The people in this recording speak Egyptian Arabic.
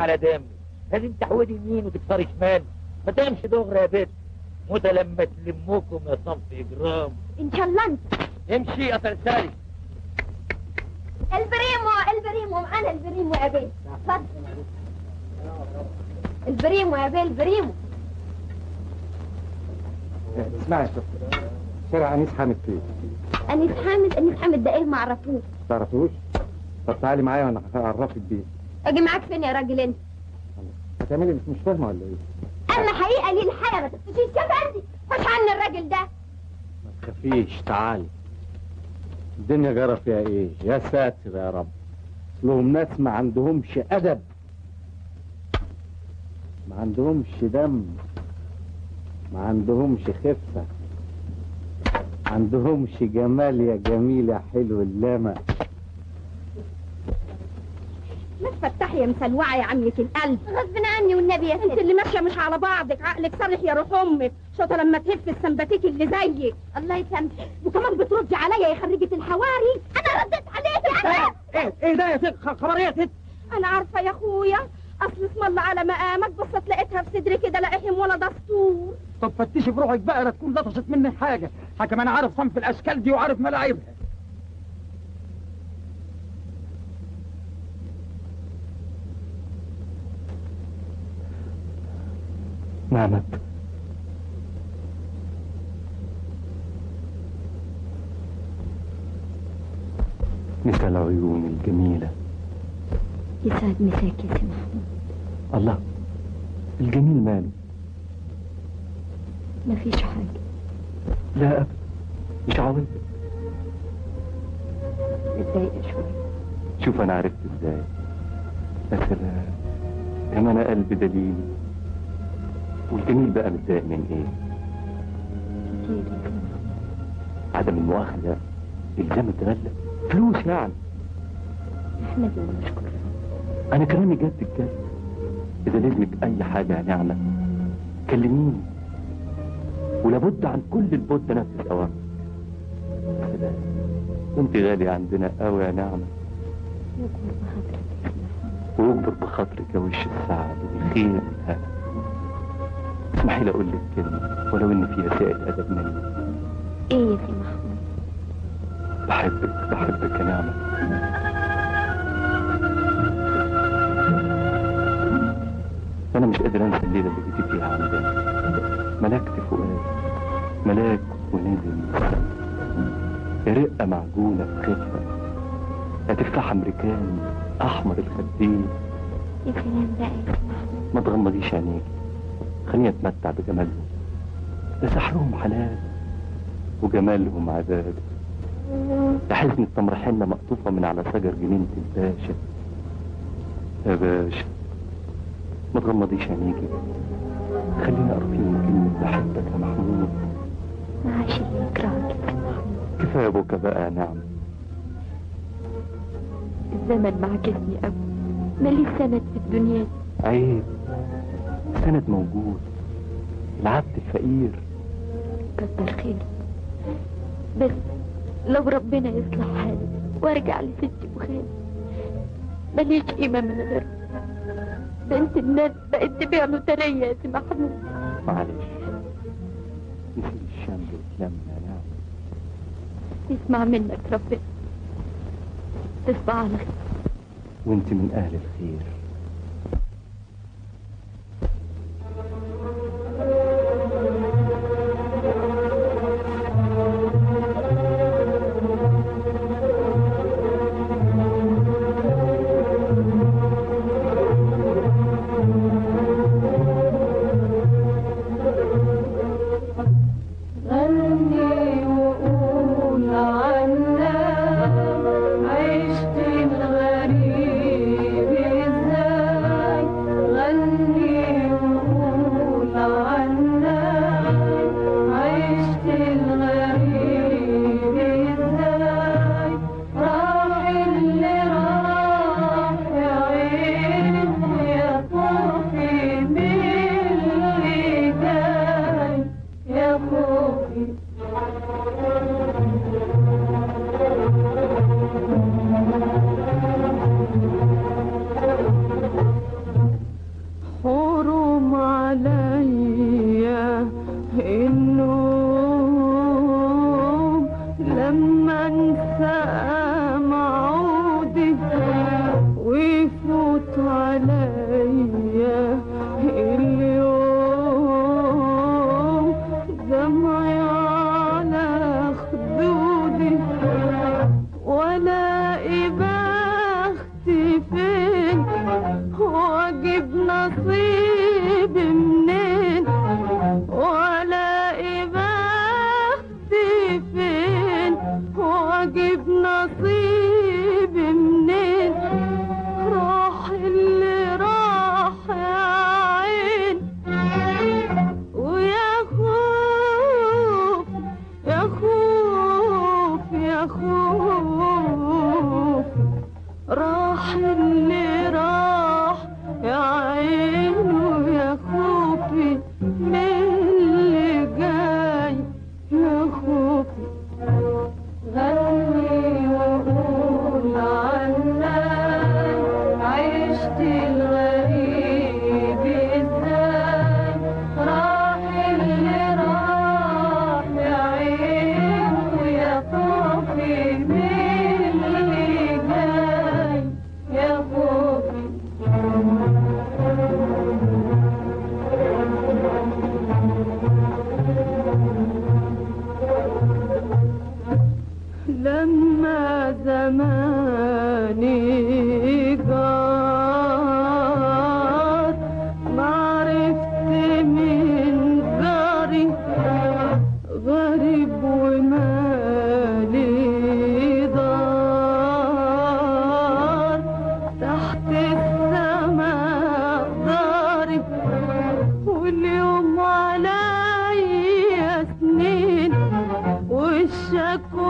على دمي لازم تحودي يمين وتكسري شمال ما تمشي دغري يا بنت موتى لما تلموكم يا صنف اجرام ان شاء الله انت امشي يا سلسالي البريمو البريمو انا البريمو يا بيه اتفضل البريمو يا بيه البريمو اسمعي يا شفت شارع انيس حامد فين انيس حامد انيس حامد ده ايه ما اعرفوش تعرفوش طب تعالي معايا وانا هعرفك بيه اجي معاك فين يا راجل انت هتعملي مش مش فاهمه ولا ايه اما حقيقه ليه الحاله ما تفتشيش كيف عندي خش عني الراجل ده ما تخافيش تعالي الدنيا جرى فيها ايه يا ساتر يا رب لهم ناس ما عندهمش ادب ما عندهمش دم ما عندهمش خفه ما عندهمش جمال يا جميل يا حلو اللامة ما تفتحي يا مسلوعه يا عمة القلب غصب عني والنبي يا ست انت اللي ماشيه مش على بعضك عقلك صالح يا روح امك شاطره لما تهف السمباتيك اللي زيك الله يسامحك وكمان بتردي عليا يا خريجه الحواري انا رديت عليكي انا ايه ايه ده يا ست خبر ايه يا ست انا عارفه يا اخويا اصل اسم الله على مقامك بصت لقيتها في صدري كده لا احم ولا دستور طب فتشي بروحك بقى لا تكون لطشت مني حاجه حكم انا عارف صنف الاشكال دي وعارف ملاعبها نعمت مثل العيون الجميلة يسعد مساك يا سي محمود الله الجميل ماله مفيش حاجه لا أبدا مش عاوز متضايقه شويه شوف أنا عرفت إزاي مثلا كما أنا قلب دليلي والجميل بقى متضايق من إيه كتير يا سي محمود عدم المؤاخذة إلزام التغلب فلوس يعني احمد ونشكر أنا كلامي جد الجد إذا لازمك أي حاجة يا نعمة كلميني ولابد عن كل البد نفس أوامرك سلام وانت غالية عندنا قوي يا نعمة يكبر بخاطرك يا سي محمود ويكبر بخاطرك يا وش السعد والخير والهنا اسمحي لي أقول لك كلمة ولو إن فيها سائل أدب مني ايه يا سي محمود بحبك بحبك يا نعمة أنا مش قادر أنسى الليلة اللي جيتي فيها عندنا ملكت فؤاد ملاك ونزل يا رقة معجونة بخفة يا تفاح أمريكاني أحمر الخدين يا سلام بقى يا سي محمود ما تغمضيش عينيك خليني أتمتع بجمالهم ده سحرهم حلال وجمالهم عذاب ده حزن التمر حنة مقطوفة من على شجر جنينة الباشا يا باشا ما تغمضيش عينيكي خليني أرفيهم كلمة بحبك يا محمود معاش اللي يكرهك يا سي محمود كفاية بكا بقى يا نعم الزمن معجزني قوي ماليش سند في الدنيا دي عيب سند موجود العبد الفقير كتر خيرك بس لو ربنا يصلح حالي وارجع لستي وخالي ماليش قيمة من غيره بنت الناس بقت تبيع لوترية يا سي محمود معلش نسيب الشمس وتلم يا نعم يسمع منك ربنا تصبح على خير وانت من أهل الخير غني وقول عنا عشت الغريب ازاي راح اللي راح يا عينه يا خوفي من اللي جاي يا خوفي غني وقول عنك عشت الغريب ازاي راح اللي راح يا عينه يا خوفي من اللي جاي يا خوفي لما زماني جار ما عرفت من جاري غريب ومالي دار تحت السماء داري واليوم عليا سنين والشكوى